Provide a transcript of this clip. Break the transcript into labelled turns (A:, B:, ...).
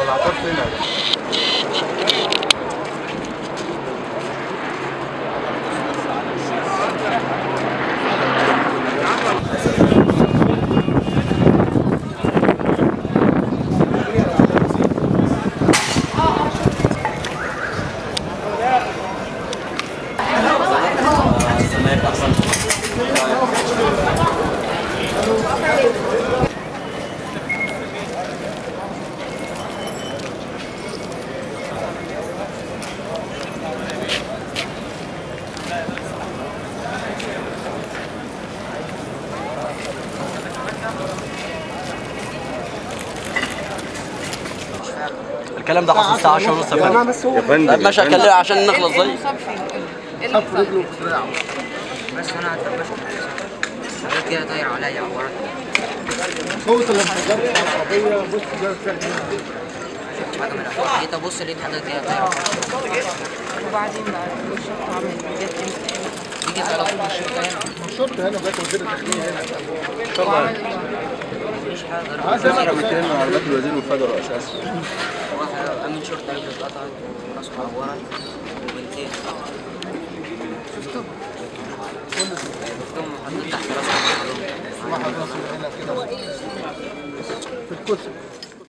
A: العطار فين يا باشا؟
B: الكلام ده حصل الساعه 10 ونص يا فندم
A: بس هو
B: طيب ماشي هكلمك عشان نخلص زي
C: المصاب فين؟ ايه اللي
A: خف رجله في دراعه
D: بس انا هتفرج حاجات كده طايره عليا عباره
A: صوت الانفجار بتاع العربيه بص ده فعلا
D: حاجه من الأحوال. جيت ابص لقيت حاجه كده طايره
C: وبعدين بقى الشرطة عملت جت امتى
D: دي جت على طول من الشركه هنا
A: الشرطه هنا بقت وزير الداخليه هنا
C: وعمل ايه؟
D: مفيش حاجه
A: عايز
D: غير
A: اسرق مكان من عربيات الوزير وانفجروا اساسا
D: واحد امين شرطه رجله اتقطعت وراسه معوره وبنتين شفتهم شفتهم محطوط تحت راسهم
A: واحد راسه هنا كده في الكرسي